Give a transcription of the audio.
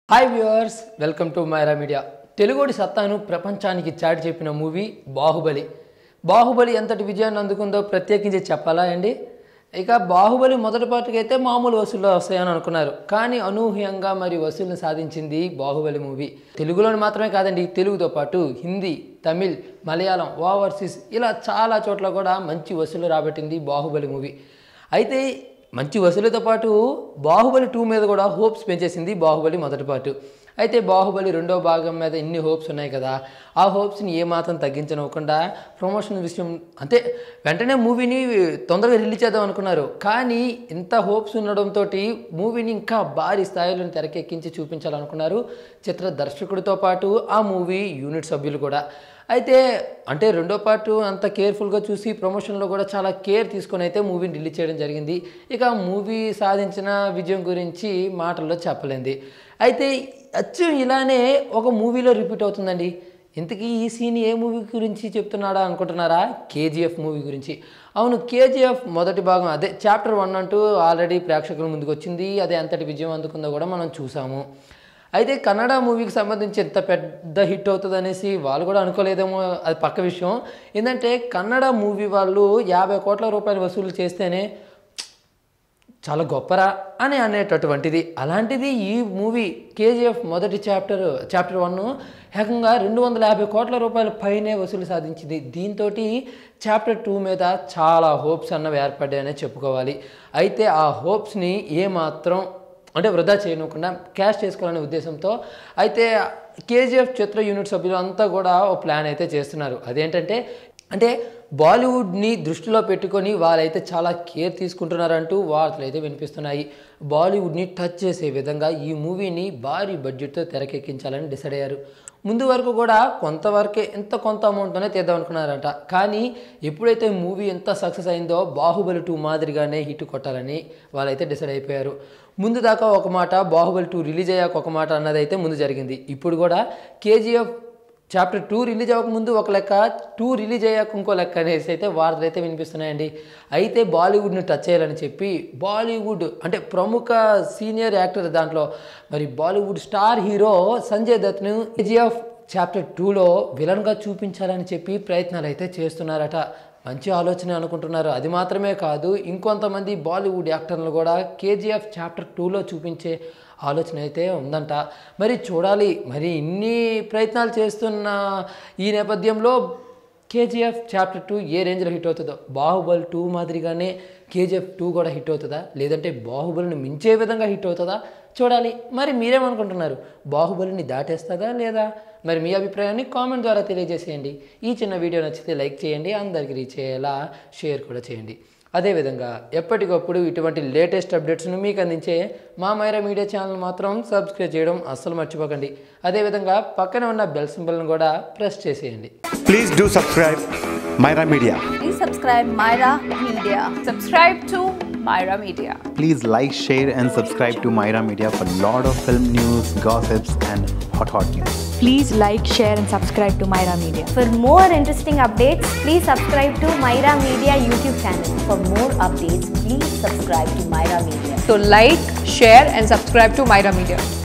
Hi viewers welcome to Myra media తెలుగుడి సత్తాను ప్రపంచానికి చాటి చెప్పిన మూవీ బాహుబలి బాహుబలి ఎంతటి విజయాన్ని అందుకుందో ప్రత్యేకించి చెప్పాలా అండి ఇక బాహుబలి మొదటి పార్టీకి అయితే మామూలు వసూళ్ళు వస్తాయని అనుకున్నారు కానీ అనూహ్యంగా మరి వసూళ్లు సాధించింది బాహుబలి మూవీ తెలుగులోని మాత్రమే కాదండి తెలుగుతో పాటు హిందీ తమిళ్ మలయాళం ఓవర్సీస్ ఇలా చాలా చోట్ల కూడా మంచి వసూలు రాబట్టింది బాహుబలి మూవీ అయితే మంచి వసూలుతో పాటు బాహుబలి టూ మీద కూడా హోప్స్ పెంచేసింది బాహుబలి మొదటి పార్ట్ అయితే బాహుబలి రెండో భాగం మీద ఇన్ని హోప్స్ ఉన్నాయి కదా ఆ హోప్స్ని ఏమాత్రం తగ్గించనివ్వకుండా ప్రమోషన్ విషయం అంతే వెంటనే మూవీని తొందరగా రిలీజ్ చేద్దాం అనుకున్నారు కానీ ఇంత హోప్స్ ఉండడంతో మూవీని ఇంకా భారీ స్థాయిలో తెరకెక్కించి చూపించాలనుకున్నారు చిత్ర దర్శకుడితో పాటు ఆ మూవీ యూనిట్ సభ్యులు కూడా అయితే అంటే రెండో పార్ట్ అంత కేర్ఫుల్గా చూసి ప్రమోషన్లో కూడా చాలా కేర్ తీసుకొని అయితే మూవీని రిలీజ్ చేయడం జరిగింది ఇక మూవీ సాధించిన విజయం గురించి మాటల్లో చెప్పలేంది అయితే అచ్చం ఇలానే ఒక మూవీలో రిపీట్ అవుతుందండి ఇంతకీ ఈ సీన్ ఏ మూవీ గురించి చెప్తున్నాడా అనుకుంటున్నారా కేజీఎఫ్ మూవీ గురించి అవును కేజీఎఫ్ మొదటి భాగం అదే చాప్టర్ వన్ అంటూ ఆల్రెడీ ప్రేక్షకుల ముందుకు వచ్చింది అదే అంతటి విజయం అందుకుందో కూడా మనం చూసాము అయితే కన్నడ మూవీకి సంబంధించి ఎంత పెద్ద హిట్ అవుతుంది అనేసి వాళ్ళు కూడా అనుకోలేదేమో అది పక్క విషయం ఏంటంటే కన్నడ మూవీ వాళ్ళు యాభై కోట్ల రూపాయలు వసూలు చేస్తేనే చాలా గొప్పరా అని అనేటటువంటిది అలాంటిది ఈ మూవీ కేజీఎఫ్ మొదటి చాప్టర్ చాప్టర్ వన్ ఏకంగా రెండు వందల యాభై కోట్ల రూపాయల పైనే వసూలు సాధించింది దీంతో చాప్టర్ టూ మీద చాలా హోప్స్ అన్నవి ఏర్పడ్డాయనే చెప్పుకోవాలి అయితే ఆ హోప్స్ని ఏమాత్రం అంటే వృధా చేయకుండా క్యాష్ చేసుకోవాలనే ఉద్దేశంతో అయితే కేజీఎఫ్ చిత్ర యూనిట్ సభ్యులు అంతా కూడా ఓ ప్లాన్ అయితే చేస్తున్నారు అదేంటంటే అంటే బాలీవుడ్ని దృష్టిలో పెట్టుకొని వాళ్ళైతే చాలా కేర్ తీసుకుంటున్నారంటూ వార్తలు అయితే వినిపిస్తున్నాయి బాలీవుడ్ని టచ్ చేసే విధంగా ఈ మూవీని భారీ బడ్జెట్తో తెరకెక్కించాలని డిసైడ్ అయ్యారు ముందు వరకు కూడా కొంతవరకే ఎంత కొంత అమౌంట్తోనే తీద్దాం అనుకున్నారంట కానీ ఎప్పుడైతే మూవీ ఎంత సక్సెస్ అయిందో బాహుబలి టూ మాదిరిగానే హిట్ కొట్టాలని వాళ్ళైతే డిసైడ్ అయిపోయారు ముందు దాకా ఒక మాట బాహుబలి టూ రిలీజ్ అయ్యాక ఒక మాట అన్నది అయితే ముందు జరిగింది ఇప్పుడు కూడా కేజీఎఫ్ చాప్టర్ టూ రిలీజ్ అవ్వకముందు ఒక లెక్క టూ రిలీజ్ అయ్యాక ఇంకో లెక్క అనేసి అయితే వార్తలు అయితే వినిపిస్తున్నాయండి అయితే బాలీవుడ్ని టచ్ చేయాలని చెప్పి బాలీవుడ్ అంటే ప్రముఖ సీనియర్ యాక్టర్ దాంట్లో మరి బాలీవుడ్ స్టార్ హీరో సంజయ్ దత్ను కేజీఎఫ్ చాప్టర్ టూలో విలన్గా చూపించాలని చెప్పి ప్రయత్నాలు అయితే చేస్తున్నారట మంచి ఆలోచన అనుకుంటున్నారు అది మాత్రమే కాదు ఇంకొంతమంది బాలీవుడ్ యాక్టర్లు కూడా కేజీఎఫ్ చాప్టర్ టూలో చూపించే ఆలోచన అయితే ఉందంట మరి చూడాలి మరి ఇన్ని ప్రయత్నాలు చేస్తున్న ఈ నేపథ్యంలో కేజీఎఫ్ చాప్టర్ టూ ఏ రేంజ్లో హిట్ అవుతుందో బాహుబలి టూ మాదిరిగానే కేజీఎఫ్ టూ కూడా హిట్ అవుతుందా లేదంటే బాహుబలిని మించే విధంగా హిట్ అవుతుందా చూడాలి మరి మీరేమనుకుంటున్నారు బాహుబలిని దాటేస్తుందా లేదా మరి మీ అభిప్రాయాన్ని కామెంట్ ద్వారా తెలియజేసేయండి ఈ చిన్న వీడియో నచ్చితే లైక్ చేయండి అందరికీ రీచ్ అయ్యేలా షేర్ కూడా చేయండి అదేవిధంగా ఎప్పటికప్పుడు ఇటువంటి లేటెస్ట్ అప్డేట్స్ను మీకు అందించే మా మైరా మీడియా ఛానల్ మాత్రం సబ్స్క్రైబ్ చేయడం అస్సలు మర్చిపోకండి అదేవిధంగా పక్కన ఉన్న బెల్ సింబల్ను కూడా ప్రెస్ చేసేయండి Please do subscribe Myra Media. Please subscribe Myra Media. Subscribe to Myra Media. Please like, share, and subscribe to Myra Media for lot of film news, gossips, and hot hot news. Please like, share, and subscribe to Myra Media. For more interesting updates, please subscribe to Myra Media YouTube channel. For more updates, please subscribe to Myra Media. So like, share and subscribe to Myra Media.